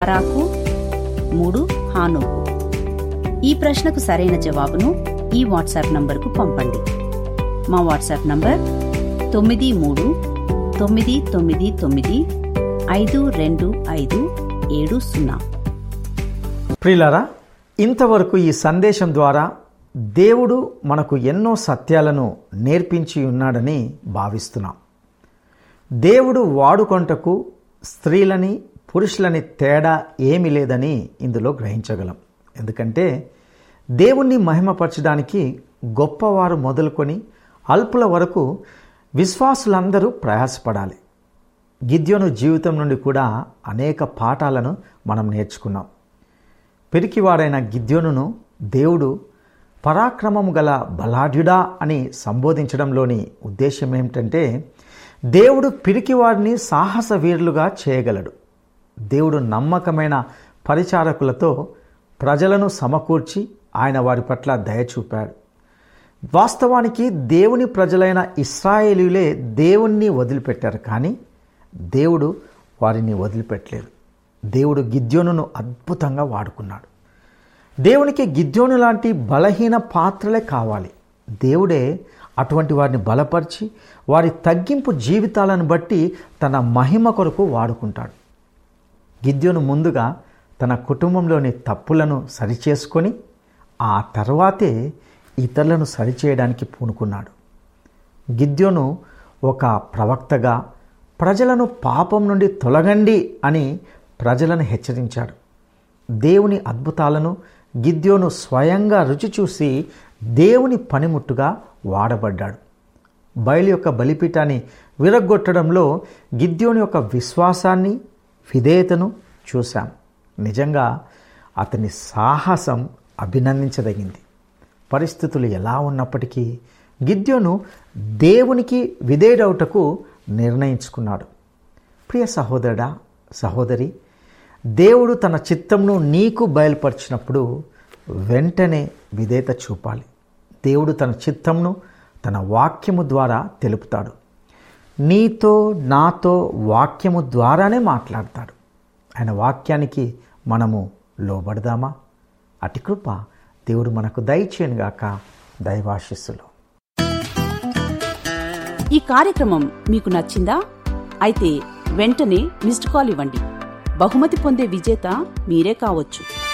బారాకు మూడు హానోకు ఈ ప్రశ్నకు సరైన జవాబును ఈ వాట్సాప్ నంబర్కు పంపండి మా వాట్సాప్ నంబర్ తొమ్మిది మూడు తొమ్మిది తొమ్మిది తొమ్మిది ఐదు రెండు ఐదు ఏడు సున్నా ప్రియులారా ఇంతవరకు ఈ సందేశం ద్వారా దేవుడు మనకు ఎన్నో సత్యాలను నేర్పించి ఉన్నాడని భావిస్తున్నాం దేవుడు వాడుకొంటకు స్త్రీలని పురుషులని తేడా ఏమీ లేదని ఇందులో గ్రహించగలం ఎందుకంటే దేవుణ్ణి మహిమపరచడానికి గొప్పవారు మొదలుకొని అల్పుల వరకు విశ్వాసులందరూ ప్రయాసపడాలి గిద్యోను జీవితం నుండి కూడా అనేక పాఠాలను మనం నేర్చుకున్నాం పెరికివాడైన గిద్యోనును దేవుడు పరాక్రమము గల బలాఢ్యుడా అని సంబోధించడంలోని ఉద్దేశం ఏమిటంటే దేవుడు పిరికివాడిని సాహస వీరులుగా చేయగలడు దేవుడు నమ్మకమైన పరిచారకులతో ప్రజలను సమకూర్చి ఆయన వారి పట్ల దయ చూపాడు వాస్తవానికి దేవుని ప్రజలైన ఇస్రాయేలీలే దేవుణ్ణి వదిలిపెట్టారు కానీ దేవుడు వారిని వదిలిపెట్టలేదు దేవుడు గిద్యోనును అద్భుతంగా వాడుకున్నాడు దేవునికి గిద్యోను లాంటి బలహీన పాత్రలే కావాలి దేవుడే అటువంటి వారిని బలపరిచి వారి తగ్గింపు జీవితాలను బట్టి తన మహిమ కొరకు వాడుకుంటాడు గిద్యోను ముందుగా తన కుటుంబంలోని తప్పులను సరిచేసుకొని ఆ తర్వాతే ఇతరులను సరిచేయడానికి పూనుకున్నాడు గిద్యోను ఒక ప్రవక్తగా ప్రజలను పాపం నుండి తొలగండి అని ప్రజలను హెచ్చరించాడు దేవుని అద్భుతాలను గిద్యోను స్వయంగా రుచి చూసి దేవుని పనిముట్టుగా వాడబడ్డాడు బయలు యొక్క బలిపీఠాన్ని విరగ్గొట్టడంలో గిద్యోని యొక్క విశ్వాసాన్ని విధేయతను చూశాం నిజంగా అతని సాహసం అభినందించదగింది పరిస్థితులు ఎలా ఉన్నప్పటికీ గిద్యోను దేవునికి విధేయుడవుటకు నిర్ణయించుకున్నాడు ప్రియ సహోదరుడా సహోదరి దేవుడు తన చిత్తంను నీకు బయలుపరిచినప్పుడు వెంటనే విధేయత చూపాలి దేవుడు తన చిత్తంను తన వాక్యము ద్వారా తెలుపుతాడు నీతో నాతో వాక్యము ద్వారానే మాట్లాడతాడు ఆయన వాక్యానికి మనము లోబడదామా అటి కృప దేవుడు మనకు దయచేయనుగాక దైవాశిస్సులో ఈ కార్యక్రమం మీకు నచ్చిందా అయితే వెంటనే మిస్డ్ కాల్ ఇవ్వండి బహుమతి పొందే విజేత మీరే కావచ్చు